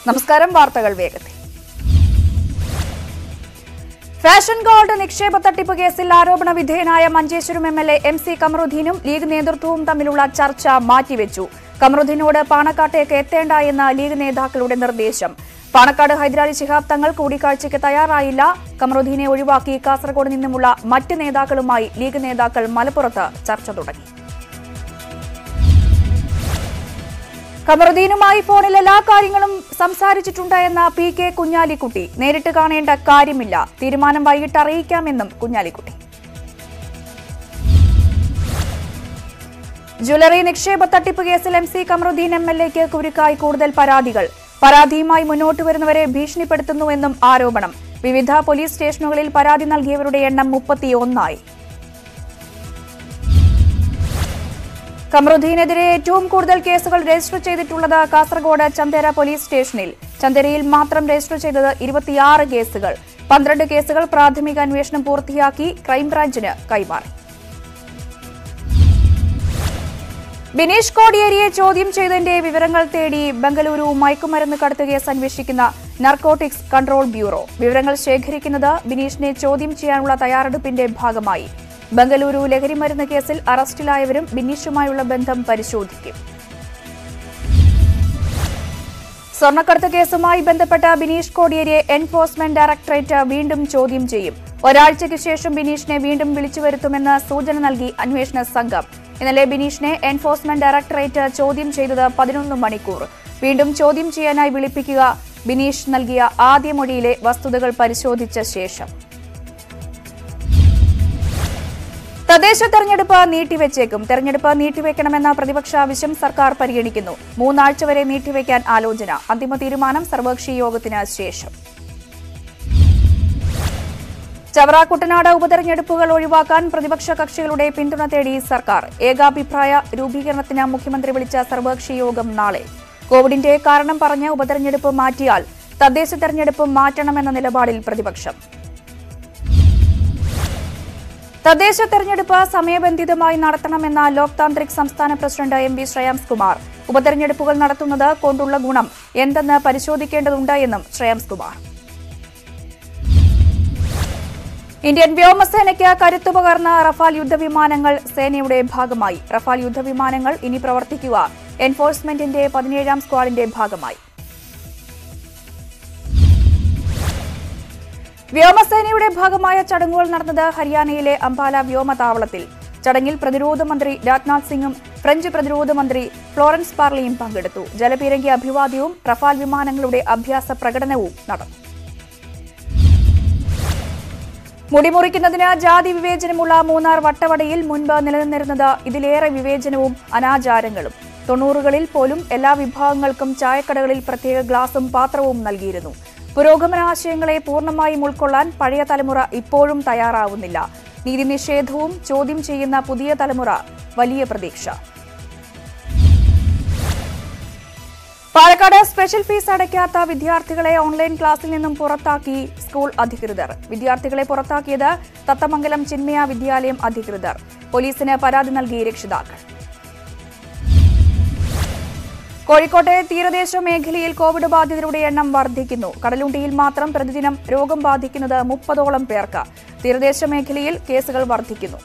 നമസ്കാരം വാർത്തകൾ വേഗത്തിൽ ഫാഷൻ ഗോൾഡ് നിക്ഷേപ തട്ടിപ്പ് കേസിൽ ആരോപണ വിധേയനായ Manjeshwaram M L A M C കമറുദ്ദീനും ലീഗ് നേതൃത്വവും തമ്മിലുള്ള ചർച്ച മാറ്റിവെച്ചു കമറുദ്ദീനോട് പാണക്കാട്ടേക്ക് എത്തേണ്ട എന്ന ലീഗ് നേതാക്കളുടെ നിർദ്ദേശം പാണക്കാട് ഹൈദരാലി ശിഹാബ് തങ്ങൾ കൂടിക്കാഴ്ചയ്ക്ക് തയ്യാറായില്ല കമറുദ്ദീനെ ഒഴിവാക്കി കാസർഗോഡ് നിന്നുമുള്ള മറ്റ് നേതാക്കളുമായി ലീഗ് നേതാക്കൾ മലപ്പുറത്ത് ചർച്ച തുടങ്ങി കമറുദ്ദീനുമായി ഫോണിൽ എല്ലാ കാര്യങ്ങളും സംസാരിച്ചിട്ടുണ്ട് എന്ന പി കെ കുഞ്ഞാലിക്കുട്ടി നേരിട്ട് കാണേണ്ട കാര്യമില്ല തീരുമാനം വൈകിട്ട് അറിയിക്കാമെന്നും കുഞ്ഞാലിക്കുട്ടി ജ്വല്ലറി നിക്ഷേപ തട്ടിപ്പ് കേസിൽ M C Kamaruddin M L എക്ക് കുരുക്കായി കൂടുതൽ പരാതികൾ പരാതിയുമായി മുന്നോട്ട് വരുന്നവരെ ഭീഷണിപ്പെടുത്തുന്നുവെന്നും ആരോപണം വിവിധ പോലീസ് സ്റ്റേഷനുകളിൽ പരാതി നൽകിയവരുടെ എണ്ണം മുപ്പത്തിയൊന്നായി കമറുദ്ദീനെതിരെ ഏറ്റവും കൂടുതൽ കേസുകൾ രജിസ്റ്റർ ചെയ്തിട്ടുള്ളത് കാസർഗോഡ് ചന്ദേര പോലീസ് സ്റ്റേഷനിൽ ചന്ദേരയിൽ മാത്രം രജിസ്റ്റർ ചെയ്തത് ഇരുപത്തിയാറ് കേസുകൾ പന്ത്രണ്ട് കേസുകൾ പ്രാഥമിക അന്വേഷണം പൂർത്തിയാക്കി ക്രൈംബ്രാഞ്ചിന് കൈമാറി ബിനീഷ് കോടിയേരിയെ ചോദ്യം ചെയ്തതിന്റെ വിവരങ്ങൾ തേടി ബംഗളൂരു മയക്കുമരുന്ന് കടത്ത് കേസ് അന്വേഷിക്കുന്ന നർക്കോട്ടിക്സ് കൺട്രോൾ ബ്യൂറോ വിവരങ്ങൾ ശേഖരിക്കുന്നത് ബിനീഷിനെ ചോദ്യം ചെയ്യാനുള്ള തയ്യാറെടുപ്പിന്റെ ഭാഗമായി ബംഗളൂരു ലഹരിമരുന്ന് കേസിൽ അറസ്റ്റിലായവരും ബിനീഷുമായുള്ള ബന്ധം പരിശോധിക്കും സ്വർണ്ണക്കടത്ത് കേസുമായി ബന്ധപ്പെട്ട ബിനീഷ് കോടിയേരിയെ എൻഫോഴ്സ്മെന്റ് ഡയറക്ടറേറ്റ് വീണ്ടും ചോദ്യം ചെയ്യും ഒരാഴ്ചയ്ക്ക് ശേഷം ബിനീഷിനെ വീണ്ടും വിളിച്ചു വരുത്തുമെന്ന് സൂചന നൽകി അന്വേഷണ സംഘം ഇന്നലെ ബിനീഷിനെ എൻഫോഴ്സ്മെന്റ് ഡയറക്ടറേറ്റ് ചോദ്യം ചെയ്തത് പതിനൊന്ന് മണിക്കൂർ വീണ്ടും ചോദ്യം ചെയ്യാനായി വിളിപ്പിക്കുക ബിനീഷ് നൽകിയ ആദ്യ മൊഴിയിലെ വസ്തുതകൾ പരിശോധിച്ച ശേഷം തദ്ദേശ തെരഞ്ഞെടുപ്പ് നീട്ടിവെച്ചേക്കും തെരഞ്ഞെടുപ്പ് നീട്ടിവെക്കണമെന്ന പ്രതിപക്ഷ ആവശ്യം സർക്കാർ പരിഗണിക്കുന്നു മൂന്നാഴ്ച വരെ നീട്ടിവെക്കാൻ ആലോചന അന്തിമ തീരുമാനം സർവകക്ഷി യോഗത്തിന് ശേഷം ചവറ കുട്ടനാട് ഉപതെരഞ്ഞെടുപ്പുകൾ ഒഴിവാക്കാൻ പ്രതിപക്ഷ കക്ഷികളുടെ പിന്തുണ തേടി സർക്കാർ ഏകാഭിപ്രായ രൂപീകരണത്തിന് മുഖ്യമന്ത്രി വിളിച്ച സർവകക്ഷി യോഗം നാളെ കോവിഡിന്റെ കാരണം പറഞ്ഞ് ഉപതെരഞ്ഞെടുപ്പ് മാറ്റിയാൽ തദ്ദേശ തെരഞ്ഞെടുപ്പ് മാറ്റണമെന്ന നിലപാടിൽ പ്രതിപക്ഷം തദ്ദേശ തെരഞ്ഞെടുപ്പ് സമയബന്ധിതമായി നടത്തണമെന്ന ലോക് താന്ത്രിക് സംസ്ഥാന president M V Shreyams Kumar ഉപതെരഞ്ഞെടുപ്പുകൾ നടത്തുന്നത് കൊണ്ടുള്ള ഗുണം എന്തെന്ന് പരിശോധിക്കേണ്ടതുണ്ട് എന്നും ശ്രേയാംസ് കുമാർ ഇന്ത്യൻ വ്യോമസേനയ്ക്ക് കരുത്തു പകർന്ന റഫാൽ യുദ്ധവിമാനങ്ങൾ സേനയുടെ ഭാഗമായി റഫാൽ യുദ്ധവിമാനങ്ങൾ ഇനി പ്രവർത്തിക്കുക എൻഫോഴ്സ്മെന്റിന്റെ പതിനേഴാം സ്ക്വാഡിന്റെ ഭാഗമായി വ്യോമസേനയുടെ ഭാഗമായ ചടങ്ങുകൾ നടന്നത് ഹരിയാനയിലെ അംബാല വ്യോമതാവളത്തിൽ ചടങ്ങിൽ പ്രതിരോധ മന്ത്രി രാജ്നാഥ് സിംഗും ഫ്രഞ്ച് പ്രതിരോധ മന്ത്രി ഫ്ലോറൻസ് പാർലിയും പങ്കെടുത്തു ജലപീരങ്കി അഭിവാദ്യവും റഫാൽ വിമാനങ്ങളുടെ അഭ്യാസ പ്രകടനവും നടന്നു മുടിമുറിക്കുന്നതിന് ജാതി വിവേചനമുള്ള മൂന്നാർ വട്ടവടയിൽ മുൻപ് നിലനിന്നിരുന്നത് ഇതിലേറെ വിവേചനവും അനാചാരങ്ങളും തൊണ്ണൂറുകളിൽ പോലും എല്ലാ വിഭാഗങ്ങൾക്കും ചായക്കടകളിൽ പ്രത്യേക ഗ്ലാസും പാത്രവും നൽകിയിരുന്നു പുരോഗമനാശയങ്ങളെ പൂർണ്ണമായും ഉൾക്കൊള്ളാൻ പഴയ തലമുറ ഇപ്പോഴും തയ്യാറാവുന്നില്ല നീതി നിഷേധവും ചോദ്യം ചെയ്യുന്ന പുതിയ തലമുറ വലിയ പ്രതീക്ഷ പാലക്കാട് സ്പെഷ്യൽ ഫീസ് അടയ്ക്കാത്ത വിദ്യാർത്ഥികളെ ഓൺലൈൻ ക്ലാസ്സിൽ നിന്നും പുറത്താക്കി സ്കൂൾ അധികൃതർ വിദ്യാർത്ഥികളെ പുറത്താക്കിയത് തത്തമംഗലം ചിന്മയ വിദ്യാലയം അധികൃതർ പോലീസിന് പരാതി നൽകി രക്ഷിതാക്കൾ കോഴിക്കോട്ടെ തീരദേശ മേഖലയിൽ കോവിഡ് ബാധിതരുടെ എണ്ണം വർദ്ധിക്കുന്നു കടലുണ്ടിയിൽ മാത്രം പ്രതിദിനം രോഗം ബാധിക്കുന്നത് മുപ്പതോളം പേർക്ക് തീരദേശ മേഖലയിൽ കേസുകൾ വർദ്ധിക്കുന്നു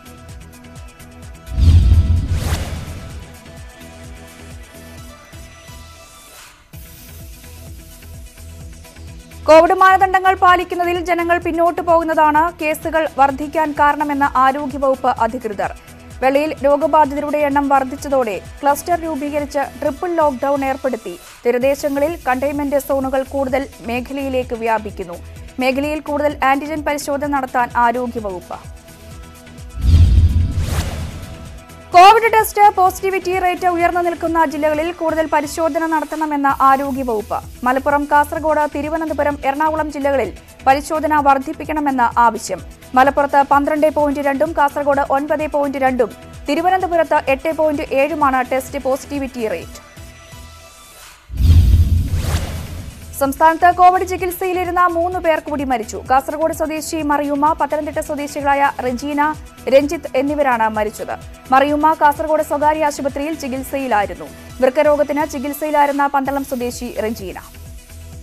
കോവിഡ് മാനദണ്ഡങ്ങൾ പാലിക്കുന്നതിൽ ജനങ്ങൾ പിന്നോട്ടു പോകുന്നതാണ് കേസുകൾ വർദ്ധിക്കാൻ കാരണമെന്ന ആരോഗ്യവകുപ്പ് അധികൃതർ വെളിയിൽ രോഗബാധിതരുടെ എണ്ണം വർദ്ധിച്ചതോടെ ക്ലസ്റ്റർ രൂപീകരിച്ച് ട്രിപ്പിൾ ലോക്ഡൌൺ ഏർപ്പെടുത്തി തീരദേശങ്ങളിൽ കണ്ടെയ്ൻമെന്റ് സോണുകൾ കൂടുതൽ മേഖലയിലേക്ക് വ്യാപിക്കുന്നു മേഖലയിൽ കൂടുതൽ ആന്റിജൻ പരിശോധന നടത്താൻ ആരോഗ്യവകുപ്പ് കോവിഡ് ടെസ്റ്റ് പോസിറ്റിവിറ്റി റേറ്റ് ഉയർന്നു നിൽക്കുന്ന ജില്ലകളിൽ കൂടുതൽ പരിശോധന നടത്തണമെന്ന ആരോഗ്യവകുപ്പ് മലപ്പുറം കാസർഗോഡ് തിരുവനന്തപുരം എറണാകുളം ജില്ലകളിൽ പരിശോധന വർദ്ധിപ്പിക്കണമെന്ന ആവശ്യം മലപ്പുറത്ത് പന്ത്രണ്ട് പോയിന്റ് രണ്ടും കാസർഗോഡ് ഒൻപത് പോയിന്റ് രണ്ടും തിരുവനന്തപുരത്ത് എട്ട് പോയിന്റ് ഏഴുമാണ് ടെസ്റ്റ് പോസിറ്റിവിറ്റി റേറ്റ് സംസ്ഥാനത്ത് കോവിഡ് ചികിത്സയിലിരുന്ന മൂന്ന് പേർ കൂടി മരിച്ചു കാസർഗോഡ് സ്വദേശി മറിയുമ്മ പത്തനംതിട്ട സ്വദേശികളായ റെജീന രഞ്ജിത്ത് എന്നിവരാണ് മരിച്ചത് മറിയുമ്മ കാസർഗോഡ് സ്വകാര്യ ആശുപത്രിയിൽ ചികിത്സയിലായിരുന്നു വൃക്കരോഗത്തിന് ചികിത്സയിലായിരുന്ന പന്തളം സ്വദേശി റെജീന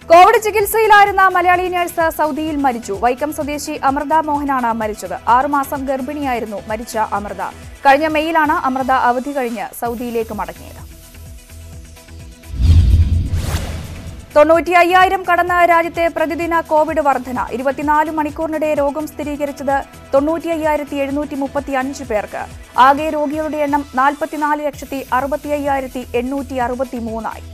കോവിഡ് ചികിത്സയിലായിരുന്ന മലയാളി നഴ്സ് സൗദിയിൽ മരിച്ചു വൈക്കം സ്വദേശി അമൃത മോഹനാണ് മരിച്ചത് ആറുമാസം ഗർഭിണിയായിരുന്നു മരിച്ച അമൃത കഴിഞ്ഞ മെയ്യിലാണ് അമൃത അവധി കഴിഞ്ഞ് സൗദിയിലേക്ക് മടങ്ങിയത് തൊണ്ണൂറ്റി അയ്യായിരം കടന്ന രാജ്യത്തെ പ്രതിദിന കോവിഡ് വർധന ഇരുപത്തിനാല് മണിക്കൂറിനിടെ രോഗം സ്ഥിരീകരിച്ചത് തൊണ്ണൂറ്റി അയ്യായിരത്തി എഴുന്നൂറ്റി മുപ്പത്തി അഞ്ച് പേർക്ക് ആകെ രോഗികളുടെ എണ്ണം നാൽപ്പത്തിനാല് ലക്ഷത്തി അറുപത്തി അയ്യായിരത്തി എണ്ണൂറ്റി അറുപത്തി മൂന്നായി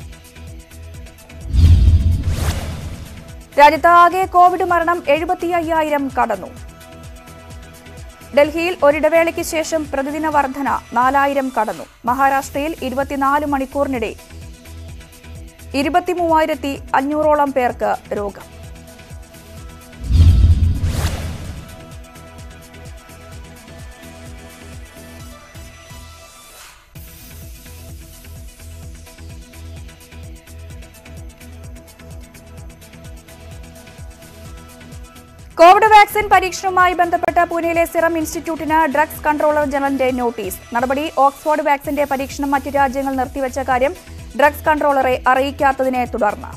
രാജ്യത്ത് ആകെ കോവിഡ് മരണം എഴുപത്തി അയ്യായിരം കടന്നു ഡൽഹിയിൽ ഒരിടവേളയ്ക്ക് ശേഷം പ്രതിദിന വർധന നാലായിരം കടന്നു മഹാരാഷ്ട്രയിൽ ഇരുപത്തിനാല് മണിക്കൂറിനിടെ ഇരുപത്തിമൂവായിരത്തി അഞ്ഞൂറോളം പേർക്ക് രോഗം കോവിഡ് വാക്സിൻ പരീക്ഷണവുമായി ബന്ധപ്പെട്ട് പൂനെയിലെ സിറം ഇൻസ്റ്റിറ്റ്യൂട്ടിന് ഡ്രഗ്സ് കൺട്രോളർ ജനറലിന്റെ നോട്ടീസ് നടപടി ഓക്സ്ഫോർഡ് വാക്സിന്റെ പരീക്ഷണം മറ്റ് രാജ്യങ്ങൾ നിർത്തിവച്ച കാര്യം ഡ്രഗ്സ് കൺട്രോളറെ അറിയിക്കാത്തതിനെ തുടർന്ന്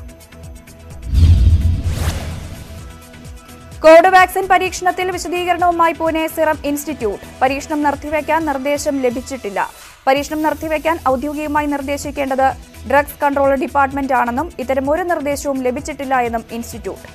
കോവിഡ് വാക്സിൻ പരീക്ഷണത്തിൽ വിശദീകരണവുമായി പൂനെ സിറം ഇൻസ്റ്റിറ്റ്യൂട്ട് പരീക്ഷണം നിർത്തിവെക്കാൻ നിർദ്ദേശം ലഭിച്ചിട്ടില്ല പരീക്ഷണം നിർത്തിവെക്കാൻ ഔദ്യോഗികമായി നിർദ്ദേശിക്കേണ്ടത് ഡ്രഗ്സ് കൺട്രോളർ ഡിപ്പാർട്ട്മെന്റ് ആണെന്നും ഇത്തരം ഒരു നിർദ്ദേശവും ലഭിച്ചിട്ടില്ല എന്നും ഇൻസ്റ്റിറ്റ്യൂട്ട്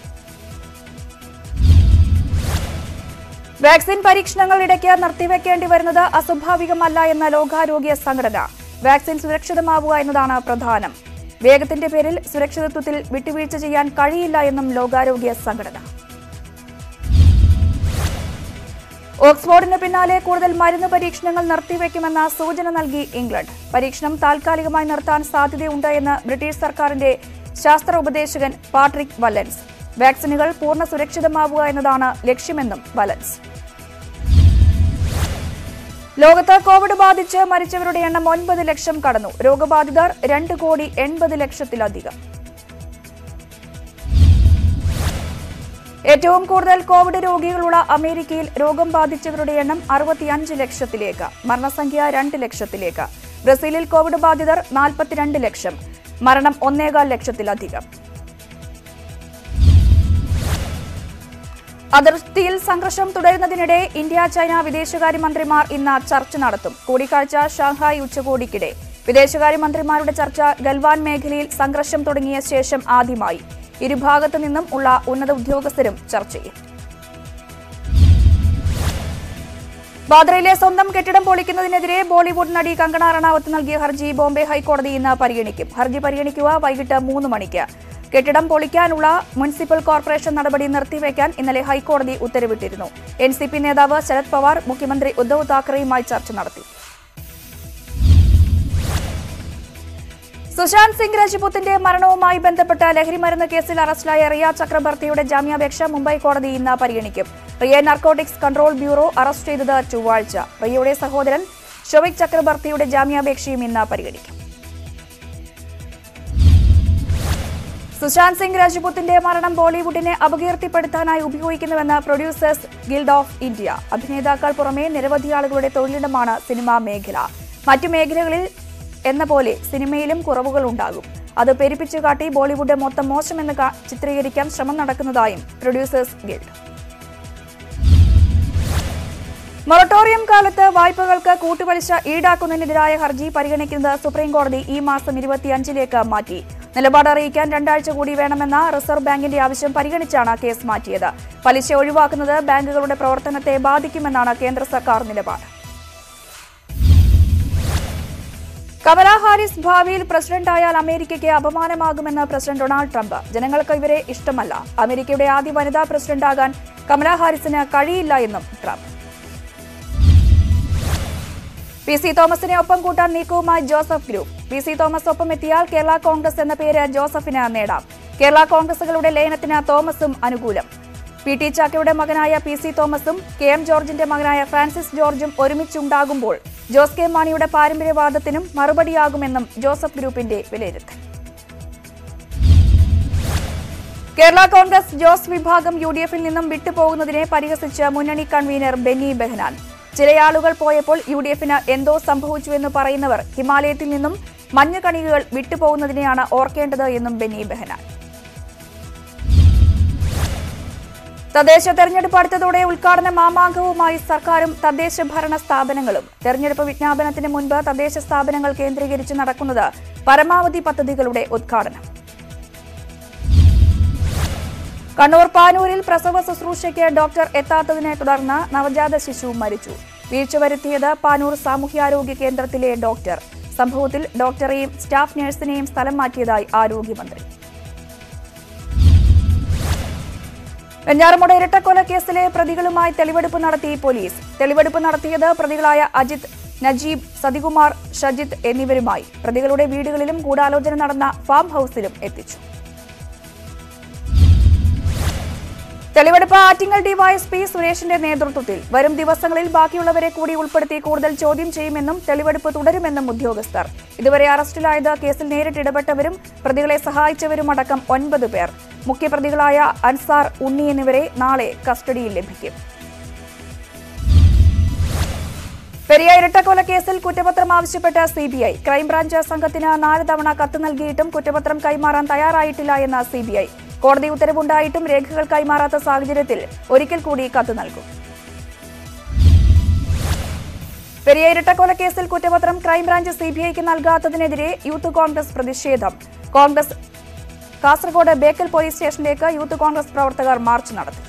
വാക്സിൻ പരീക്ഷണങ്ങൾ ഇടയ്ക്ക് നിർത്തിവെക്കേണ്ടി വരുന്നത് അസ്വാഭാവികമല്ല എന്ന ലോകാരോഗ്യ സംഘടന വാക്സിൻ സുരക്ഷിതമാവുക എന്നതാണ് പ്രധാനം വേഗത്തിന്റെ പേരിൽ സുരക്ഷിതത്വത്തിൽ വിട്ടുവീഴ്ച ചെയ്യാൻ കഴിയില്ല എന്നും ലോകാരോഗ്യ സംഘടന ഓക്സ്ഫോർഡിന് പിന്നാലെ കൂടുതൽ മരുന്ന് പരീക്ഷണങ്ങൾ നിർത്തിവെക്കുമെന്ന സൂചന നൽകി ഇംഗ്ലണ്ട് പരീക്ഷണം താൽക്കാലികമായി നിർത്താൻ സാധ്യതയുണ്ട് എന്ന് ബ്രിട്ടീഷ് സർക്കാരിന്റെ ശാസ്ത്ര ഉപദേശകൻ പാട്രിക് വലൻസ് വാക്സിനുകൾ പൂർണ്ണ സുരക്ഷിതമാവുക എന്നതാണ് ലക്ഷ്യമെന്നും വലൻസ് ലോകത്ത് കോവിഡ് ബാധിച്ച് മരിച്ചവരുടെ എണ്ണം ഒൻപത് ലക്ഷം കടന്നു രോഗബാധിതർ രണ്ട് കോടി എൺപത് ലക്ഷത്തിലധികം ഏറ്റവും കൂടുതൽ കോവിഡ് രോഗികളുള്ള അമേരിക്കയിൽ രോഗം ബാധിച്ചവരുടെ എണ്ണം അറുപത്തിയഞ്ച് ലക്ഷത്തിലേക്ക് മരണസംഖ്യ രണ്ട് ലക്ഷത്തിലേക്ക് ബ്രസീലിൽ കോവിഡ് ബാധിതർ നാൽപ്പത്തിരണ്ട് ലക്ഷം മരണം ഒന്നേകാൽ ലക്ഷത്തിലധികം അതിർത്തിയിൽ സംഘർഷം തുടരുന്നതിനിടെ ഇന്ത്യ ചൈന വിദേശകാര്യമന്ത്രിമാർ ഇന്ന് ചർച്ച നടത്തും കൂടിക്കാഴ്ച ഷാങ്ഹായ് ഉച്ചകോടിക്കിടെ വിദേശകാര്യമന്ത്രിമാരുടെ ചർച്ച ഗൽവാൻ മേഖലയിൽ സംഘർഷം തുടങ്ങിയ ശേഷം ആദ്യമായി ഇരുഭാഗത്തു നിന്നും ഉള്ള ഉന്നത ഉദ്യോഗസ്ഥരും ചർച്ചയിൽ ബാദ്രയിലെ സ്വന്തം കെട്ടിടം പൊളിക്കുന്നതിനെതിരെ ബോളിവുഡ് നടി കങ്കണ റണാവത്ത് നൽകിയ ഹർജി ബോംബെ ഹൈക്കോടതി ഇന്ന് പരിഗണിക്കും ഹർജി പരിഗണിക്കുക വൈകിട്ട് മൂന്ന് മണിക്ക് കെട്ടിടം പൊളിക്കാനുള്ള മുനിസിപ്പൽ കോർപ്പറേഷൻ നടപടി നിർത്തിവെക്കാൻ ഇന്നലെ ഹൈക്കോടതി ഉത്തരവിട്ടിരുന്നു എൻ സി പി നേതാവ് ശരത് പവാർ മുഖ്യമന്ത്രി ഉദ്ധവ് താക്കറെയുമായി ചർച്ച നടത്തി സുശാന്ത് സിംഗ് രജപുത്തിന്റെ മരണവുമായി ബന്ധപ്പെട്ട ലഹരിമരുന്ന് കേസിൽ അറസ്റ്റിലായ റിയ ചക്രബർത്തിയുടെ ജാമ്യാപേക്ഷ മുംബൈ കോടതി ഇന്ന് പരിഗണിക്കും Rhea narcotics control bureau arrest ചെയ്തത് ചൊവ്വാഴ്ച റിയയുടെ സഹോദരൻ ഷൊവിക് ചക്രബർത്തിയുടെ ജാമ്യാപേക്ഷയും ഇന്ന് പരിഗണിക്കും സുശാന്ത് സിംഗ് രാജ്പുത്തിന്റെ മരണം ബോളിവുഡിനെ അപകീർത്തിപ്പെടുത്താനായി ഉപയോഗിക്കുന്നുവെന്ന് പ്രൊഡ്യൂസേഴ്സ് ഗിൽഡ് ഓഫ് ഇന്ത്യ അഭിനേതാക്കൾ പുറമെ നിരവധി ആളുകളുടെ തൊഴിലിടമാണ് സിനിമാ മേഖല മറ്റു മേഖലകളിൽ എന്ന പോലെ സിനിമയിലും കുറവുകൾ ഉണ്ടാകും അത് പെരുപ്പിച്ചു കാട്ടി ബോളിവുഡ് മൊത്തം മോശമെന്ന് കാ- ചിത്രീകരിക്കാൻ ശ്രമം നടക്കുന്നതായും പ്രൊഡ്യൂസേഴ്സ് ഗിൽഡ് മൊറട്ടോറിയം കാലത്ത് വായ്പകൾക്ക് കൂട്ടുപലിശ ഈടാക്കുന്നതിനെതിരായ ഹർജി പരിഗണിക്കുന്നത് സുപ്രീം കോടതി ഈ മാസം ഇരുപത്തിയഞ്ചിലേക്ക് മാറ്റി നിലപാട് അറിയിക്കാൻ രണ്ടാഴ്ച കൂടി വേണമെന്ന റിസർവ് ബാങ്കിന്റെ ആവശ്യം പരിഗണിച്ചാണ് കേസ് മാറ്റിയത് പലിശ ഒഴിവാക്കുന്നത് ബാങ്കുകളുടെ പ്രവർത്തനത്തെ ബാധിക്കുമെന്നാണ് കേന്ദ്ര സർക്കാർ നിലപാട് കമലാ ഹാരിസ് ഭാവിയിൽ പ്രസിഡന്റായാൽ അമേരിക്കയ്ക്ക് അപമാനമാകുമെന്ന് പ്രസിഡന്റ് ഡൊണാൾഡ് ട്രംപ് ജനങ്ങൾക്ക് ഇവരെ ഇഷ്ടമല്ല അമേരിക്കയുടെ ആദ്യ വനിതാ പ്രസിഡന്റാകാൻ കമലാ ഹാരിസിന് കഴിയില്ല എന്നും ട്രംപ് പി സി തോമസിനെ ഒപ്പം കൂട്ടാൻ നീക്കവുമായി Joseph group P C Thomas ഒപ്പം എത്തിയാൽ കേരള കോൺഗ്രസ് എന്ന പേര് ജോസഫിന് നേടാം കേരള കോൺഗ്രസുകളുടെ ലയനത്തിന് തോമസും അനുകൂലം പി ടി ചാക്കയുടെ മകനായ പി സി തോമസും കെ എം ജോർജിന്റെ മകനായ ഫ്രാൻസിസ് ജോർജും ഒരുമിച്ചുണ്ടാകുമ്പോൾ ജോസ് കെ മാണിയുടെ പാരമ്പര്യവാദത്തിനും മറുപടിയാകുമെന്നും ജോസഫ് ഗ്രൂപ്പിന്റെ വിലയിരുത്തൽ കേരള കോൺഗ്രസ് ജോസ് വിഭാഗം യു ഡി എഫിൽ നിന്നും വിട്ടുപോകുന്നതിനെ പരിഹസിച്ച് മുന്നണി കൺവീനർ ബെന്നി ബെഹനാൻ ചിലയാളുകൾ പോയപ്പോൾ യു ഡി എഫിന് എന്തോ സംഭവിച്ചുവെന്ന് പറയുന്നവർ ഹിമാലയത്തിൽ നിന്നും മഞ്ഞുകണികകൾ വിട്ടുപോകുന്നതിനെയാണ് ഓർക്കേണ്ടത് എന്നും ബെന്നി ബെഹനാൻ തദ്ദേശ തെരഞ്ഞെടുപ്പ് അടുത്തതോടെ ഉദ്ഘാടന മാമാങ്കവുമായി സർക്കാരും തദ്ദേശ ഭരണ സ്ഥാപനങ്ങളും തെരഞ്ഞെടുപ്പ് വിജ്ഞാപനത്തിന് മുൻപ് തദ്ദേശ സ്ഥാപനങ്ങൾ കേന്ദ്രീകരിച്ച് നടക്കുന്നത് പരമാവധി പദ്ധതികളുടെ ഉദ്ഘാടനം കണ്ണൂർ പാനൂരിൽ പ്രസവ ശുശ്രൂഷയ്ക്ക് ഡോക്ടർ എത്താത്തതിനെ തുടർന്ന് നവജാത ശിശു മരിച്ചു വീഴ്ച വരുത്തിയത് പാനൂർ സാമൂഹ്യാരോഗ്യ കേന്ദ്രത്തിലെ ഡോക്ടർ സംഭവത്തിൽ ഡോക്ടറെയും സ്റ്റാഫ് നഴ്സിനെയും സ്ഥലം മാറ്റിയതായി ആരോഗ്യമന്ത്രി വെഞ്ഞാറമുട ഇരട്ടക്കൊലക്കേസിലെ പ്രതികളുമായി തെളിവെടുപ്പ് നടത്തി പോലീസ് തെളിവെടുപ്പ് നടത്തിയത് പ്രതികളായ അജിത് നജീബ് സതികുമാർ ഷജിത് എന്നിവരുമായി പ്രതികളുടെ വീടുകളിലും ഗൂഢാലോചന നടന്ന ഫാം ഹൌസിലും എത്തിച്ചു തെളിവെടുപ്പ് ആറ്റിങ്ങൽ ഡിവൈഎസ്പി സുരേഷിന്റെ നേതൃത്വത്തിൽ വരും ദിവസങ്ങളിൽ ബാക്കിയുള്ളവരെ കൂടി ഉൾപ്പെടുത്തി കൂടുതൽ ചോദ്യം ചെയ്യുമെന്നും തെളിവെടുപ്പ് തുടരുമെന്നും ഉദ്യോഗസ്ഥർ ഇതുവരെ അറസ്റ്റിലായത് കേസിൽ നേരിട്ട് ഇടപെട്ടവരും പ്രതികളെ സഹായിച്ചവരുമടക്കം ഒൻപത് പേർ മുഖ്യപ്രതികളായ അൻസാർ ഉണ്ണി എന്നിവരെ നാളെ കസ്റ്റഡിയിൽ ലഭിക്കും പെരിയ ഇരട്ടക്കൊലക്കേസിൽ കുറ്റപത്രം ആവശ്യപ്പെട്ട സിബിഐ ക്രൈംബ്രാഞ്ച് സംഘത്തിന് നാല് തവണ കത്ത് നൽകിയിട്ടും കുറ്റപത്രം കൈമാറാൻ തയ്യാറായിട്ടില്ല എന്ന സിബിഐ കോടതി ഉത്തരവുണ്ടായിട്ടും രേഖകൾ കൈമാറാത്ത സാഹചര്യത്തിൽ ഒരിക്കൽ കൂടി കത്ത് നൽകും പെരിയ ഇരട്ടക്കൊലക്കേസിൽ കുറ്റപത്രം ക്രൈംബ്രാഞ്ച് സിബിഐക്ക് നൽകാത്തതിനെതിരെ യൂത്ത് കോൺഗ്രസ് പ്രതിഷേധം കോൺഗ്രസ് കാസർഗോഡ് ബേക്കൽ പോലീസ് സ്റ്റേഷനിലേക്ക് യൂത്ത് കോൺഗ്രസ് പ്രവർത്തകർ മാർച്ച് നടത്തി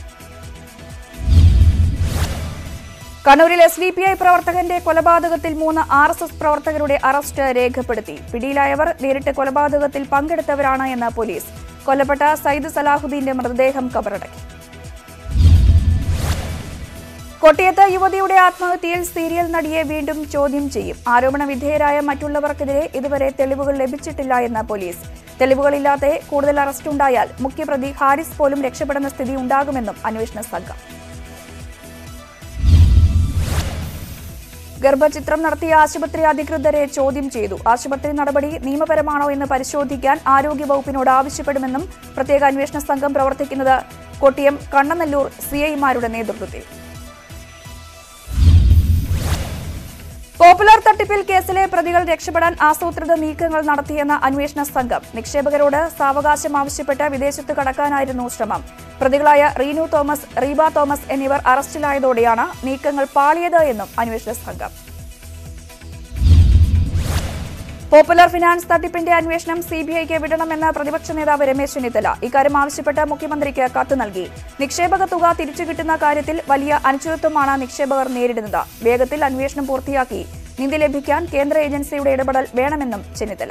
കണ്ണൂരിൽ എസ് ഡി പി ഐ പ്രവർത്തകന്റെ കൊലപാതകത്തിൽ മൂന്ന് ആർ എസ് എസ് പ്രവർത്തകരുടെ അറസ്റ്റ് രേഖപ്പെടുത്തി പിടിയിലായവർ നേരിട്ട് കൊലപാതകത്തിൽ പങ്കെടുത്തവരാണ് എന്ന് പോലീസ് കൊല്ലപ്പെട്ട സയ്യിദ് സലാഹുദ്ദീന്റെ മൃതദേഹം കബറടക്കി കൊട്ടിയത്ത് യുവതിയുടെ ആത്മഹത്യയിൽ സീരിയൽ നടിയെ വീണ്ടും ചോദ്യം ചെയ്യും ആരോപണ വിധേയരായ മറ്റുള്ളവർക്കെതിരെ ഇതുവരെ തെളിവുകൾ ലഭിച്ചിട്ടില്ല എന്ന് പോലീസ് തെളിവുകളില്ലാതെ കൂടുതൽ അറസ്റ്റുണ്ടായാൽ മുഖ്യപ്രതി ഹാരിസ് പോലും രക്ഷപ്പെടുന്ന സ്ഥിതി ഉണ്ടാകുമെന്നും അന്വേഷണ സംഘം ഗർഭചിത്രം നടത്തിയ ആശുപത്രി അധികൃതരെ ചോദ്യം ചെയ്തു ആശുപത്രി നടപടി നിയമപരമാണോ എന്ന് പരിശോധിക്കാൻ ആരോഗ്യവകുപ്പിനോട് ആവശ്യപ്പെടുമെന്നും പ്രത്യേക അന്വേഷണ സംഘം പ്രവർത്തിക്കുന്നത് കൊട്ടിയം കണ്ണനല്ലൂർ സിഐമാരുടെ നേതൃത്വത്തിൽ പോപ്പുലർ തട്ടിപ്പിൽ കേസിലെ പ്രതികൾ രക്ഷപ്പെടാൻ ആസൂത്രിത നീക്കങ്ങൾ നടത്തിയെന്ന അന്വേഷണ സംഘം നിക്ഷേപകരോട് സാവകാശം ആവശ്യപ്പെട്ട് വിദേശത്ത് കടക്കാനായിരുന്നു ശ്രമം പ്രതികളായ റീനു തോമസ് റീബ തോമസ് എന്നിവർ അറസ്റ്റിലായതോടെയാണ് നീക്കങ്ങൾ പാളിയത് എന്നും അന്വേഷണ സംഘം പോപ്പുലർ ഫിനാൻസ് തട്ടിപ്പിന്റെ അന്വേഷണം സിബിഐക്ക് വിടണമെന്ന് പ്രതിപക്ഷ നേതാവ് രമേശ് ചെന്നിത്തല ഇക്കാര്യം ആവശ്യപ്പെട്ട് മുഖ്യമന്ത്രിക്ക് കത്ത് നൽകി നിക്ഷേപക തുക തിരിച്ചു കിട്ടുന്ന കാര്യത്തിൽ വലിയ അനിശ്ചിതത്വമാണ് നിക്ഷേപകർ നേരിടുന്നത് വേഗത്തിൽ അന്വേഷണം പൂർത്തിയാക്കി നിധി ലഭിക്കാൻ കേന്ദ്ര ഏജൻസിയുടെ ഇടപെടൽ വേണമെന്നും ചെന്നിത്തല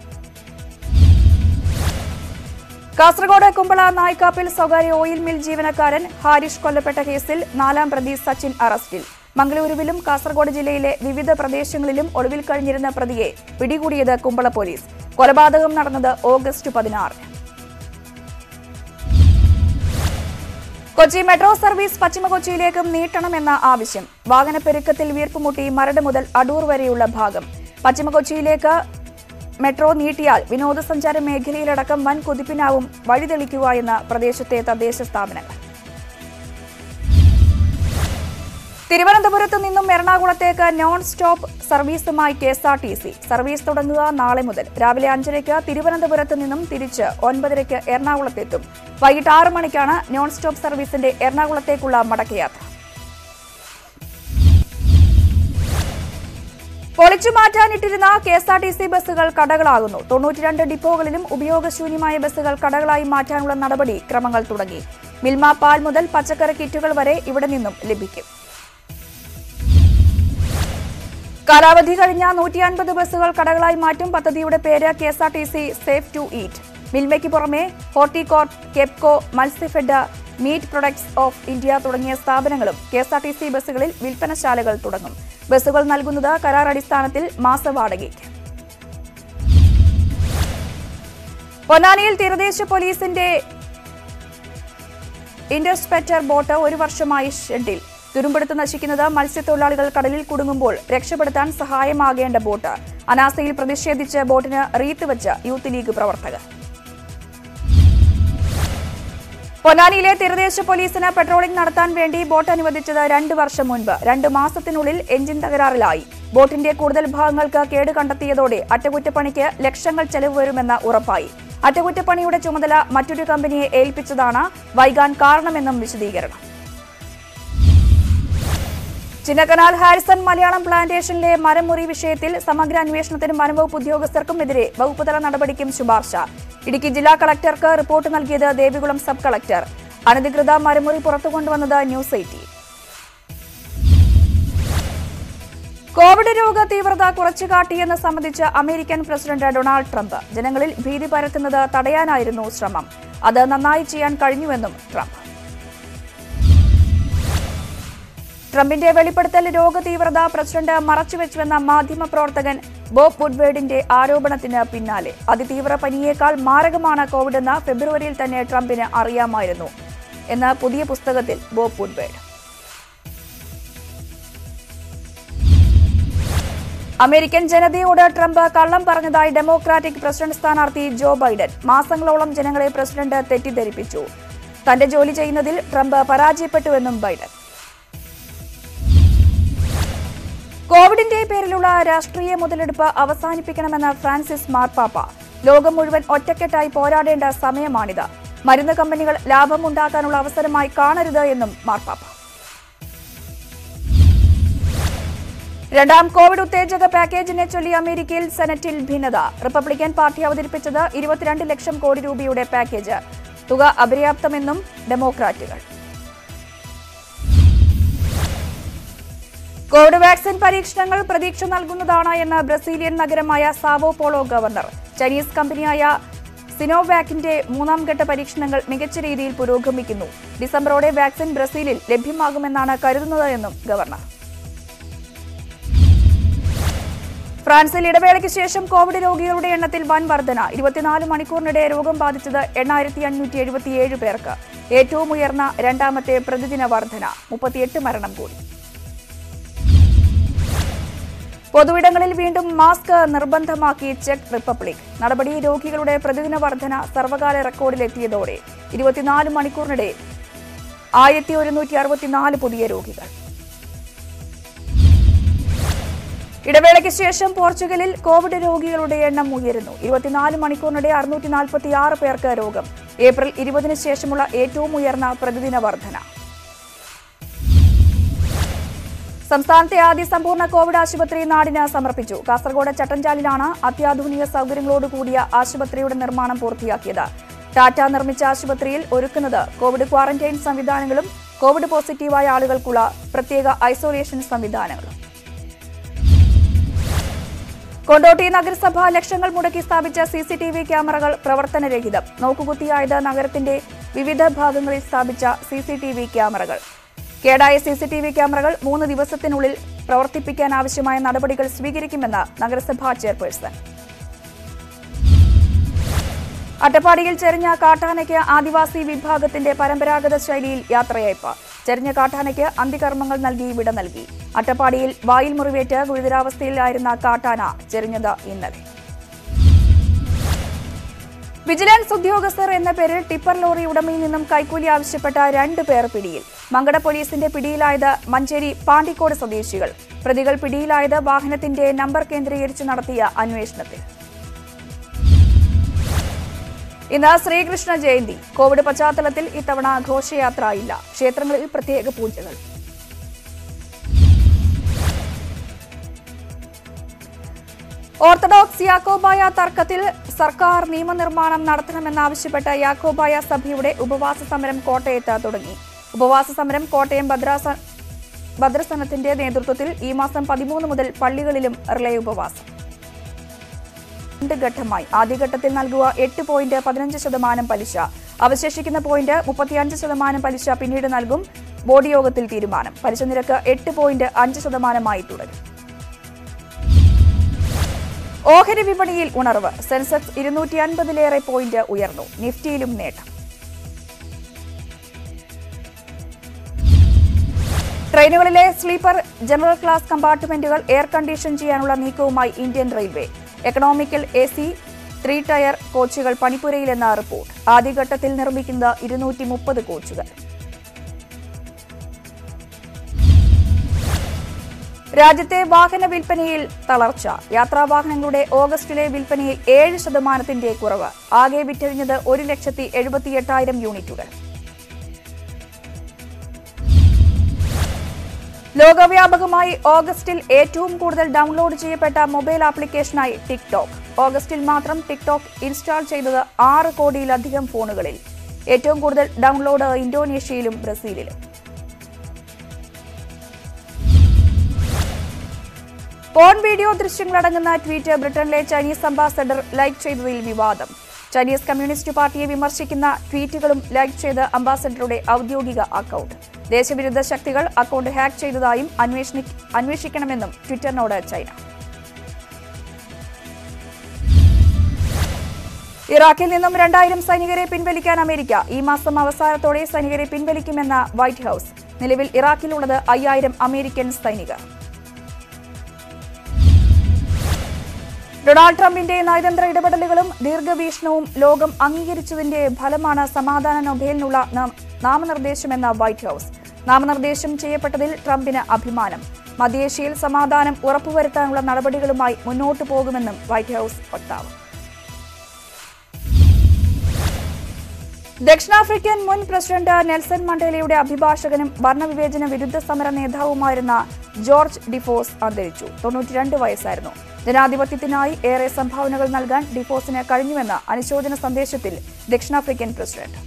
കാസർഗോഡ് കുമ്പള നായ്ക്കാപ്പിൽ സ്വകാര്യ ഓയിൽ മിൽ ജീവനക്കാരൻ ഹാരിഷ് കൊല്ലപ്പെട്ട കേസിൽ നാലാം പ്രതി സച്ചിൻ അറസ്റ്റിൽ മംഗളൂരുവിലും കാസർഗോഡ് ജില്ലയിലെ വിവിധ പ്രദേശങ്ങളിലും ഒളിവിൽ കഴിഞ്ഞിരുന്ന പ്രതിയെ പിടികൂടിയത് കുമ്പള പോലീസ് കൊലപാതകം നടന്നത് ഓഗസ്റ്റ് പതിനാറിന് കൊച്ചി മെട്രോ സർവീസ് പശ്ചിമ കൊച്ചിയിലേക്കും നീട്ടണമെന്ന ആവശ്യം വാഹനപ്പെരുക്കത്തിൽ വീർപ്പുമുട്ടി മരട് മുതൽ അടൂർ വരെയുള്ള ഭാഗം പശ്ചിമ കൊച്ചിയിലേക്ക് മെട്രോ നീട്ടിയാൽ വിനോദസഞ്ചാര മേഖലയിലടക്കം വൻ കുതിപ്പിനാവും വഴിതെളിക്കുക എന്ന പ്രദേശത്തെ തദ്ദേശ സ്ഥാപനങ്ങൾ തിരുവനന്തപുരത്ത് നിന്നും എറണാകുളത്തേക്ക് നോൺ സ്റ്റോപ്പ് സർവീസുമായി K S R T C service തുടങ്ങുക നാളെ മുതൽ രാവിലെ അഞ്ചരയ്ക്ക് തിരുവനന്തപുരത്ത് നിന്നും തിരിച്ച് ഒൻപതരയ്ക്ക് എറണാകുളത്തെത്തും വൈകിട്ട് ആറ് മണിക്കാണ് നോൺ സ്റ്റോപ്പ് സർവീസിന്റെ എറണാകുളത്തേക്കുള്ള മടക്കയാത്ര പൊളിച്ചു മാറ്റാനിട്ടിരുന്ന K S R T C ബസ്സുകൾ കടകളാകുന്നു തൊണ്ണൂറ്റിരണ്ട് ഡിപ്പോകളിലും ഉപയോഗശൂന്യമായ ബസ്സുകൾ കടകളായി മാറ്റാനുള്ള നടപടി ക്രമങ്ങൾ തുടങ്ങി മിൽമ പാൽ മുതൽ പച്ചക്കറി കിറ്റുകൾ വരെ ഇവിടെ നിന്നും ലഭിക്കും കാലാവധി കഴിഞ്ഞ നൂറ്റി അൻപത് ബസ്സുകൾ കടകളായി മാറ്റും പദ്ധതിയുടെ പേര് K S R T C safe to eat മിൽമയ്ക്ക് പുറമെ Horticorp Kepco Matsyafed meat products of India തുടങ്ങിയ സ്ഥാപനങ്ങളും K S R T C ബസ്സുകളിൽ വിൽപ്പനശാലകൾ തുടങ്ങും ബസ്സുകൾ നൽകുന്നത് കരാർ അടിസ്ഥാനത്തിൽ മാസവാടകയ്ക്ക് പൊന്നാനിയിൽ തീരദേശ പോലീസിന്റെ ഇന്റർസ്പെക്ടർ ബോട്ട് ഒരു വർഷമായി ഷെഡിൽ തുരുമ്പെടുത്ത് നശിക്കുന്നത് മത്സ്യത്തൊഴിലാളികൾ കടലിൽ കുടുങ്ങുമ്പോൾ രക്ഷപ്പെടുത്താൻ സഹായമാകേണ്ട ബോട്ട് അനാസയിൽ പ്രതിഷേധിച്ച് ബോട്ടിന് റീത്ത് വെച്ച് യൂത്ത് ലീഗ് പ്രവർത്തകർ പൊന്നാനിയിലെ തീരദേശ പോലീസിന് പെട്രോളിംഗ് നടത്താൻ വേണ്ടി ബോട്ട് അനുവദിച്ചത് രണ്ട് വർഷം മുൻപ് രണ്ട് മാസത്തിനുള്ളിൽ എഞ്ചിൻ തകരാറിലായി ബോട്ടിന്റെ കൂടുതൽ ഭാഗങ്ങൾക്ക് കേട് കണ്ടെത്തിയതോടെ അറ്റകുറ്റപ്പണിക്ക് ലക്ഷങ്ങൾ ചെലവ് വരുമെന്ന് ഉറപ്പായി അറ്റകുറ്റപ്പണിയുടെ ചുമതല മറ്റൊരു കമ്പനിയെ ഏൽപ്പിച്ചതാണ് വൈകാൻ കാരണമെന്നും വിശദീകരണം ചിന്നക്കനാൽ ഹാരിസൺ മലയാളം പ്ലാന്റേഷനിലെ മരം മുറി വിഷയത്തിൽ സമഗ്ര അന്വേഷണത്തിനും വനംവകുപ്പ് ഉദ്യോഗസ്ഥർക്കും എതിരെ വകുപ്പുതല നടപടിക്കും ശുപാർശ ഇടുക്കി ജില്ലാ കളക്ടർക്ക് റിപ്പോർട്ട് നൽകിയത് ദേവികുളം സബ് കളക്ടർ അനധികൃത മരമുറി പുറത്തു കൊണ്ടുവന്നത് ന്യൂസ് എയ്റ്റീൻ കോവിഡ് രോഗ തീവ്രത കുറച്ചു കാട്ടിയെന്ന് സംബന്ധിച്ച് അമേരിക്കൻ പ്രസിഡന്റ് ഡൊണാൾഡ് ട്രംപ് ജനങ്ങളിൽ ഭീതി പരത്തുന്നത് തടയാനായിരുന്നു ശ്രമം അത് നന്നായി ചെയ്യാൻ കഴിഞ്ഞുവെന്നും ട്രംപ് ട്രംപിന്റെ വെളിപ്പെടുത്തൽ രോഗതീവ്രത പ്രസിഡന്റ് മറച്ചുവെച്ചുവെന്ന മാധ്യമപ്രവർത്തകൻ ബോബ് വുഡ്വേഡിന്റെ ആരോപണത്തിന് പിന്നാലെ അതിതീവ്ര പനിയേക്കാൾ മാരകമാണ് കോവിഡ് എന്ന് ഫെബ്രുവരിയിൽ തന്നെ ട്രംപിന് അറിയാമായിരുന്നു എന്ന് പുതിയ പുസ്തകത്തിൽ ബോബ് വുഡ്വേഡ് അമേരിക്കൻ ജനതയോട് ട്രംപ് കള്ളം പറഞ്ഞതായി ഡെമോക്രാറ്റിക് പ്രസിഡന്റ് സ്ഥാനാർത്ഥി ജോ ബൈഡൻ മാസങ്ങളോളം ജനങ്ങളെ പ്രസിഡന്റ് തെറ്റിദ്ധരിപ്പിച്ചു തന്റെ ജോലി ചെയ്യുന്നതിൽ ട്രംപ് പരാജയപ്പെട്ടുവെന്നും ബൈഡൻ കോവിഡിന്റെ പേരിലുള്ള രാഷ്ട്രീയ മുതലെടുപ്പ് അവസാനിപ്പിക്കണമെന്ന് ഫ്രാൻസിസ് മാർപ്പാപ്പ ലോകം മുഴുവൻ ഒറ്റക്കെട്ടായി പോരാടേണ്ട സമയമാണിത് മരുന്ന് കമ്പനികൾ ലാഭമുണ്ടാക്കാനുള്ള അവസരമായി കാണരുത് എന്നും മാർപ്പാപ്പ രണ്ടാം കോവിഡ് ഉത്തേജക പാക്കേജിനെ ചൊല്ലി അമേരിക്കയിൽ സെനറ്റിൽ ഭിന്നത റിപ്പബ്ലിക്കൻ പാർട്ടി അവതരിപ്പിച്ചത് ഇരുപത്തിരണ്ട് ലക്ഷം കോടി രൂപയുടെ പാക്കേജ് തുക അപര്യാപ്തമെന്നും ഡെമോക്രാറ്റുകൾ കോവിഡ് വാക്സിൻ പരീക്ഷണങ്ങൾ പ്രതീക്ഷ നൽകുന്നതാണ് എന്ന് ബ്രസീലിയൻ നഗരമായ സാവോ പോളോ ഗവർണർ ചൈനീസ് കമ്പനിയായ സിനോവാക്കിന്റെ മൂന്നാം ഘട്ട പരീക്ഷണങ്ങൾ മികച്ച രീതിയിൽ പുരോഗമിക്കുന്നു ഡിസംബറോടെ വാക്സിൻ ബ്രസീലിൽ ലഭ്യമാകുമെന്നാണ് കരുതുന്നത് എന്നും ഗവർണർ ഫ്രാൻസിൽ ഇടവേളയ്ക്ക് ശേഷം കോവിഡ് രോഗികളുടെ എണ്ണത്തിൽ വൻ വർധന ഇരുപത്തിനാല് മണിക്കൂറിനിടെ രോഗം ബാധിച്ചത് എണ്ണായിരത്തി അഞ്ഞൂറ്റി എഴുപത്തിയേഴ് പേർക്ക് ഏറ്റവും ഉയർന്ന രണ്ടാമത്തെ പ്രതിദിന വർധന മുപ്പത്തിയെട്ട് മരണം കൂടി പൊതുവിടങ്ങളിൽ വീണ്ടും മാസ്ക് നിർബന്ധമാക്കി ചെക്ക് റിപ്പബ്ലിക് നടപടി രോഗികളുടെ പ്രതിദിന വർധന സർവകാല റെക്കോർഡിലെത്തിയതോടെ ഇരുപത്തിനാല് മണിക്കൂറിനിടെ ആയിരത്തി ഒരുന്നൂറ്റി അറുപത്തിനാല് പുതിയ രോഗികൾ ഇടവേളയ്ക്ക് ശേഷം പോർച്ചുഗലിൽ കോവിഡ് രോഗികളുടെ എണ്ണം ഉയരുന്നു ഇരുപത്തിനാല് മണിക്കൂറിനിടെ അറുന്നൂറ്റി നാൽപ്പത്തി ആറ് പേർക്ക് രോഗം ഏപ്രിൽ ഇരുപതിന് ശേഷമുള്ള ഏറ്റവും ഉയർന്ന പ്രതിദിന വർധന സംസ്ഥാനത്തെ ആദ്യ സമ്പൂർണ്ണ കോവിഡ് ആശുപത്രി നാടിന് സമർപ്പിച്ചു കാസർഗോഡ് ചട്ടഞ്ചാലിലാണ് അത്യാധുനിക സൗകര്യങ്ങളോടുകൂടിയ ആശുപത്രിയുടെ നിർമ്മാണം പൂർത്തിയാക്കിയത് ടാറ്റ നിർമ്മിച്ച ആശുപത്രിയിൽ ഒരുക്കുന്നത് കോവിഡ് ക്വാറന്റൈൻ സംവിധാനങ്ങളും കോവിഡ് പോസിറ്റീവായ ആളുകൾക്കുള്ള പ്രത്യേക ഐസൊലേഷൻ സംവിധാനങ്ങളും കൊണ്ടോട്ടി നഗരസഭ ലക്ഷങ്ങൾ മുടക്കി സ്ഥാപിച്ച സി സി ടി വി ക്യാമറകൾ പ്രവർത്തനരഹിതം നോക്കുകുത്തിയായത് നഗരത്തിന്റെ വിവിധ ഭാഗങ്ങളിൽ സ്ഥാപിച്ച സി സി ടി വി ക്യാമറകൾ കേടായ സി സി ടി വി ക്യാമറകൾ മൂന്ന് ദിവസത്തിനുള്ളിൽ പ്രവർത്തിപ്പിക്കാൻ ആവശ്യമായ നടപടികൾ സ്വീകരിക്കുമെന്ന് നഗരസഭാ ചെയർപേഴ്സൺ അട്ടപ്പാടിയിൽ ചെരിഞ്ഞ കാട്ടാനയ്ക്ക് ആദിവാസി വിഭാഗത്തിന്റെ പരമ്പരാഗത ശൈലിയിൽ യാത്രയയപ്പ് ചെരിഞ്ഞ കാട്ടാനയ്ക്ക് അന്ത്യകർമ്മങ്ങൾ നൽകി വിട നൽകി അട്ടപ്പാടിയിൽ വായിൽ മുറിവേറ്റ് ഗുരുതരാവസ്ഥയിലായിരുന്ന കാട്ടാന ചെരിഞ്ഞത് ഇന്നലെ വിജിലൻസ് ഉദ്യോഗസ്ഥർ എന്ന പേരിൽ ടിപ്പർ ലോറി ഉടമയിൽ നിന്നും കൈക്കൂലി ആവശ്യപ്പെട്ട രണ്ട് പേർ പിടിയിൽ മങ്കട പോലീസിന്റെ പിടിയിലായത് മഞ്ചേരി പാണ്ടിക്കോട് സ്വദേശികൾ പ്രതികൾ പിടിയിലായത് വാഹനത്തിന്റെ നമ്പർ കേന്ദ്രീകരിച്ച് നടത്തിയ അന്വേഷണത്തിൽ ഇന്ന് ശ്രീകൃഷ്ണ ജയന്തി കോവിഡ് പശ്ചാത്തലത്തിൽ ഇത്തവണ ഘോഷയാത്ര ഇല്ല ക്ഷേത്രങ്ങളിൽ പ്രത്യേക പൂജകൾ ഓർത്തഡോക്സ് യാക്കോബായ തർക്കത്തിൽ സർക്കാർ നിയമനിർമ്മാണം നടത്തണമെന്നാവശ്യപ്പെട്ട് യാക്കോബായ സഭയുടെ ഉപവാസ സമരം കോട്ടയത്ത് തുടങ്ങി ഉപവാസ സമരം കോട്ടയം ഭദ്രാസ ഭദ്രസനത്തിന്റെ നേതൃത്വത്തിൽ ഈ മാസം പതിമൂന്ന് മുതൽ പള്ളികളിലും റിലേ ഉപവാസം രണ്ട് ഘട്ടമായി ആദ്യഘട്ടത്തിൽ നൽകുക എട്ട് പോയിന്റ് പതിനഞ്ച് ശതമാനം പലിശ അവശേഷിക്കുന്ന പോയിന്റ് മുപ്പത്തിയഞ്ച് ശതമാനം പലിശ പിന്നീട് നൽകും ബോർഡ് യോഗത്തിൽ തീരുമാനം പലിശ നിരക്ക് എട്ട് പോയിന്റ് അഞ്ച് ശതമാനമായി തുടരും ഓഹരി വിപണിയിൽ ഉണർവ് സെൻസെക്സ് ഇരുന്നൂറ്റി അൻപതിലേറെ പോയിന്റ് ഉയർന്നു നിഫ്റ്റിയിലും നേട്ടം ട്രെയിനുകളിലെ സ്ലീപ്പർ ജനറൽ ക്ലാസ് കമ്പാർട്ട്മെന്റുകൾ എയർ കണ്ടീഷൻ ചെയ്യാനുള്ള നീക്കവുമായി Indian railway economical A C three tier കോച്ചുകൾ പണിപ്പുരയിലെന്ന റിപ്പോർട്ട് ആദ്യഘട്ടത്തിൽ നിർമ്മിക്കുന്നത് ഇരുന്നൂറ്റി മുപ്പത് കോച്ചുകൾ രാജ്യത്തെ വാഹന വിൽപ്പനയിൽ തളർച്ച യാത്രാവാഹനങ്ങളുടെ ഓഗസ്റ്റിലെ വിൽപ്പനയിൽ ഏഴ് ശതമാനത്തിന്റെ കുറവ് ആകെ വിറ്റഴിഞ്ഞത് ഒരു ലക്ഷത്തി എഴുപത്തിയെട്ടായിരം യൂണിറ്റുകൾ ലോകവ്യാപകമായി ഓഗസ്റ്റിൽ ഏറ്റവും കൂടുതൽ ഡൗൺലോഡ് ചെയ്യപ്പെട്ട മൊബൈൽ ആപ്ലിക്കേഷനായി ടിക്ടോക്ക് ഓഗസ്റ്റിൽ മാത്രം ടിക്ടോക്ക് ഇൻസ്റ്റാൾ ചെയ്തത് ആറ് കോടിയിലധികം ഫോണുകളിൽ ഏറ്റവും കൂടുതൽ ഡൗൺലോഡ് ഇന്തോനേഷ്യയിലും ബ്രസീലിലും പോൺ വീഡിയോ ദൃശ്യങ്ങളടങ്ങുന്ന ട്വീറ്റ് ബ്രിട്ടനിലെ ചൈനീസ് അംബാസഡർ ലൈക്ക് ചെയ്തതിൽ വിവാദം ചൈനീസ് കമ്മ്യൂണിസ്റ്റ് പാർട്ടിയെ വിമർശിക്കുന്ന ട്വീറ്റുകളും ലൈക്ക് ചെയ്ത് അംബാസഡറുടെ ഔദ്യോഗിക അക്കൗണ്ട് ദേശവിരുദ്ധ ശക്തികൾ അക്കൗണ്ട് ഹാക്ക് ചെയ്തതായും അന്വേഷണി- അന്വേഷിക്കണമെന്നും ട്വിറ്ററിനോട് ചൈന ഇറാഖിൽ നിന്നും രണ്ടായിരം സൈനികരെ പിൻവലിക്കാൻ അമേരിക്ക ഈ മാസം അവസാനത്തോടെ സൈനികരെ പിൻവലിക്കുമെന്ന വൈറ്റ് ഹൌസ് നിലവിൽ ഇറാഖിലുള്ളത് അയ്യായിരം അമേരിക്കൻ സൈനികർ ഡൊണാൾഡ് ട്രംപിന്റെ നയതന്ത്ര ഇടപെടലുകളും ദീർഘവീക്ഷണവും ലോകം അംഗീകരിച്ചതിന്റെ ഫലമാണ് സമാധാന നൊബേലിനുള്ള നാം- നാമനിർദ്ദേശമെന്ന വൈറ്റ് ഹൌസ് നാമനിർദ്ദേശം ചെയ്യപ്പെട്ടതിൽ ട്രംപിന് അഭിമാനം മധ്യേഷ്യയിൽ സമാധാനം ഉറപ്പുവരുത്താനുള്ള നടപടികളുമായി മുന്നോട്ടു പോകുമെന്നും വൈറ്റ് ഹൌസ് വക്താവ് ദക്ഷിണാഫ്രിക്കൻ മുൻ പ്രസിഡന്റ് നെൽസൺ മണ്ടേലയുടെ അഭിഭാഷകനും വർണ്ണവിവേചന വിരുദ്ധ സമര നേതാവുമായിരുന്ന ജോർജ് ഡിഫോസ് അന്തരിച്ചു തൊണ്ണൂറ്റിരണ്ട് വയസ്സായിരുന്നു ജനാധിപത്യത്തിനായി ഏറെ സംഭാവനകൾ നൽകാൻ ഡിഫോസിന് കഴിഞ്ഞുവെന്ന അനുശോചന സന്ദേശത്തിൽ ദക്ഷിണാഫ്രിക്കൻ പ്രസിഡന്റ്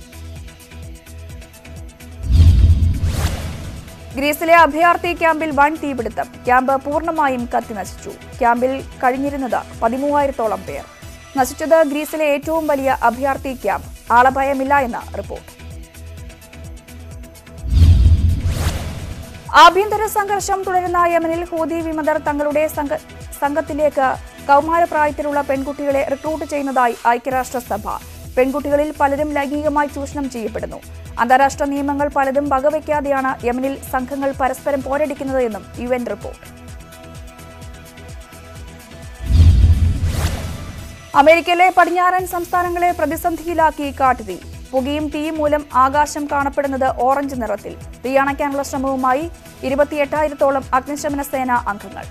ഗ്രീസിലെ അഭയാർത്ഥി ക്യാമ്പിൽ വൻ തീപിടുത്തം ക്യാമ്പ് പൂർണ്ണമായും കത്തിനശിച്ചു ക്യാമ്പിൽ കഴിഞ്ഞിരുന്നത് പതിമൂവായിരത്തോളം പേർ നശിച്ചത് ഗ്രീസിലെ ഏറ്റവും വലിയ അഭയാർത്ഥി ക്യാമ്പ് ആളഭയമില്ല എന്ന റിപ്പോർട്ട് ആഭ്യന്തര സംഘർഷം തുടരുന്ന യമനിൽ ഹൂതി വിമതർ തങ്ങളുടെ സംഘ സംഘത്തിലേക്ക് കൗമാരപ്രായത്തിലുള്ള പെൺകുട്ടികളെ റിക്രൂട്ട് ചെയ്യുന്നതായി ഐക്യരാഷ്ട്രസഭ പെൺകുട്ടികളിൽ പലരും ലൈംഗികമായി ചൂഷണം ചെയ്യപ്പെടുന്നു അന്താരാഷ്ട്ര നിയമങ്ങൾ പലതും വകവയ്ക്കാതെയാണ് യമനിൽ സംഘങ്ങൾ പരസ്പരം പോരടിക്കുന്നത് എന്നും യു എൻ റിപ്പോർട്ട് അമേരിക്കയിലെ പടിഞ്ഞാറൻ സംസ്ഥാനങ്ങളെ പ്രതിസന്ധിയിലാക്കി കാട്ടുതീ പുകയും തീയും മൂലം ആകാശം കാണപ്പെടുന്നത് ഓറഞ്ച് നിറത്തിൽ തീ അണയ്ക്കാനുള്ള ശ്രമവുമായി ഇരുപത്തിയെട്ടായിരത്തോളം അഗ്നിശമന സേന അംഗങ്ങൾ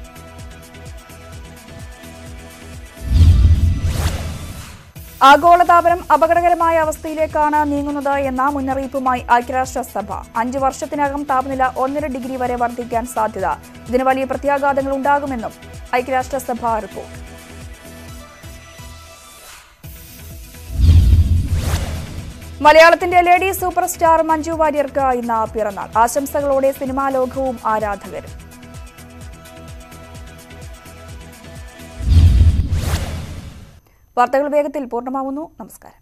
ആഗോളതാപനം അപകടകരമായ അവസ്ഥയിലേക്കാണ് നീങ്ങുന്നത് എന്ന മുന്നറിയിപ്പുമായി ഐക്യരാഷ്ട്രസഭ അഞ്ചു വർഷത്തിനകം താപനില ഒന്നര ഡിഗ്രി വരെ വർദ്ധിക്കാൻ സാധ്യത ഇതിന് വലിയ പ്രത്യാഘാതങ്ങൾ ഉണ്ടാകുമെന്നും ഐക്യരാഷ്ട്രസഭ റിപ്പോർട്ട് മലയാളത്തിന്റെ ലേഡി സൂപ്പർ സ്റ്റാർ മഞ്ജു വാര്യർക്ക് ഇന്ന് പിറന്നാൾ ആശംസകളോടെ സിനിമാ ലോകവും ആരാധകരും വാർത്തകൾ വേഗത്തിൽ പൂർണ്ണമാവുന്നു നമസ്കാരം